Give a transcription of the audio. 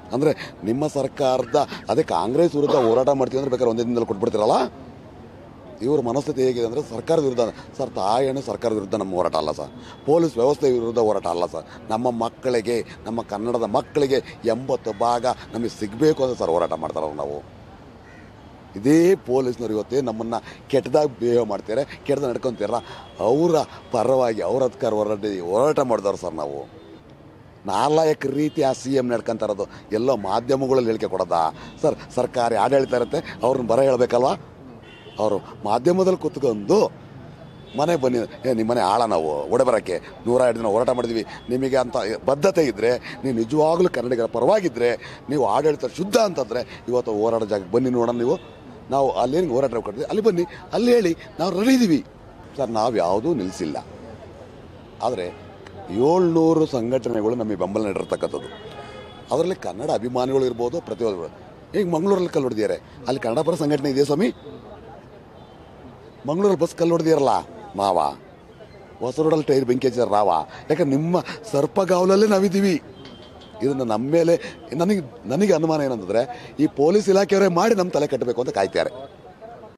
ಅಂದರೆ ನಿಮ್ಮ ಸರ್ಕಾರದ ಅದೇ ಕಾಂಗ್ರೆಸ್ ವಿರುದ್ಧ ಹೋರಾಟ ಮಾಡ್ತೀವಿ ಅಂದ್ರೆ ಬೇಕಾದ್ರೆ ಒಂದೇ ದಿನದಲ್ಲಿ ಕೊಟ್ಬಿಡ್ತೀರಲ್ಲ ಇವ್ರ ಮನಸ್ಥಿತಿ ಹೇಗಿದೆ ಅಂದರೆ ಸರ್ಕಾರದ ವಿರುದ್ಧ ಸರ್ ತಾಯಣ್ಣು ಸರ್ಕಾರದ ವಿರುದ್ಧ ನಮ್ಮ ಹೋರಾಟ ಅಲ್ಲ ಸರ್ ಪೊಲೀಸ್ ವ್ಯವಸ್ಥೆ ವಿರುದ್ಧ ಹೋರಾಟ ಅಲ್ಲ ಸರ್ ನಮ್ಮ ಮಕ್ಕಳಿಗೆ ನಮ್ಮ ಕನ್ನಡದ ಮಕ್ಕಳಿಗೆ ಎಂಬತ್ತು ಭಾಗ ನಮಗೆ ಸಿಗಬೇಕು ಅಂತ ಸರ್ ಹೋರಾಟ ಮಾಡ್ತಾರಲ್ಲ ನಾವು ಇದೇ ಪೊಲೀಸ್ನವ್ರು ಇವತ್ತೇ ನಮ್ಮನ್ನು ಕೆಟ್ಟದಾಗಿ ಬಿಹೇವ್ ಮಾಡ್ತಾರೆ ಕೆಟ್ಟದಾಗ ನಡ್ಕೊತೀರಲ್ಲ ಅವರ ಪರವಾಗಿ ಅವ್ರ ಅಧಿಕಾರ ಹೋರಾಟ ಹೋರಾಟ ಮಾಡಿದವ್ರು ಸರ್ ನಾವು ನಾಲಾಯಕ ರೀತಿ ಆ ಸಿ ಎಮ್ ನಡ್ಕೊಂತ ಇರೋದು ಎಲ್ಲೋ ಮಾಧ್ಯಮಗಳಲ್ಲಿ ಹೇಳಿಕೆ ಕೊಡೋದಾ ಸರ್ ಸರ್ಕಾರಿ ಆಡಳಿತ ಇರುತ್ತೆ ಅವ್ರನ್ನ ಬರ ಹೇಳಬೇಕಲ್ವಾ ಅವರು ಮಾಧ್ಯಮದಲ್ಲಿ ಕುತ್ಕೊಂಡು ಮನೆ ಬನ್ನಿ ಏ ನಿಮ್ಮ ಮನೆ ಆಳ ನಾವು ಒಡೆಬರಕ್ಕೆ ನೂರ ಎರಡು ದಿನ ಹೋರಾಟ ಮಾಡಿದ್ವಿ ನಿಮಗೆ ಅಂತ ಬದ್ಧತೆ ಇದ್ದರೆ ನೀವು ನಿಜವಾಗ್ಲೂ ಕನ್ನಡಿಗರ ಪರವಾಗಿದ್ದರೆ ನೀವು ಆಡಳಿತ ಶುದ್ಧ ಅಂತಂದರೆ ಇವತ್ತು ಹೋರಾಟ ಜಾಗಕ್ಕೆ ಬನ್ನಿ ನೋಡೋಣ ನೀವು ನಾವು ಅಲ್ಲೇನು ಹೋರಾಟ ಕೊಡ್ತೀವಿ ಅಲ್ಲಿ ಬನ್ನಿ ಅಲ್ಲಿ ಹೇಳಿ ನಾವು ರೆಡಿ ಇದ್ದೀವಿ ಸರ್ ನಾವು ಯಾವುದೂ ನಿಲ್ಲಿಸಿಲ್ಲ ಆದರೆ ಏಳ್ನೂರು ಸಂಘಟನೆಗಳು ನಮಗೆ ಬೆಂಬಲ ನೀಡಿರ್ತಕ್ಕಂಥದ್ದು ಅದರಲ್ಲಿ ಕನ್ನಡ ಅಭಿಮಾನಿಗಳು ಇರ್ಬೋದು ಪ್ರತಿಯೊಬ್ಬರು ಈಗ ಮಂಗಳೂರಲ್ಲಿ ಕಲ್ಲು ಹೊಡೆದಿದ್ದಾರೆ ಅಲ್ಲಿ ಕನ್ನಡ ಪರ ಸಂಘಟನೆ ಇದೆಯಾ ಸ್ವಾಮಿ ಮಂಗಳೂರಲ್ಲಿ ಬಸ್ ಕಲ್ಲು ಹೊಡೆದಿರಲ್ಲ ಮಾವ ಹೊಸ ರೋಡಲ್ಲಿ ಟೈರ್ ಬೆಂಕಿ ಹಚ್ಚಿದಾರೆ ರಾವ ಯಾಕಂದ್ರೆ ನಿಮ್ಮ ಸರ್ಪಗಾವಲಲ್ಲೇ ನಾವಿದ್ದೀವಿ ಇದನ್ನು ನಮ್ಮ ಮೇಲೆ ನನಗೆ ನನಗೆ ಅನುಮಾನ ಏನಂತಂದರೆ ಈ ಪೊಲೀಸ್ ಇಲಾಖೆಯವರೇ ಮಾಡಿ ನಮ್ಮ ತಲೆ ಕಟ್ಟಬೇಕು ಅಂತ ಕಾಯ್ತಾರೆ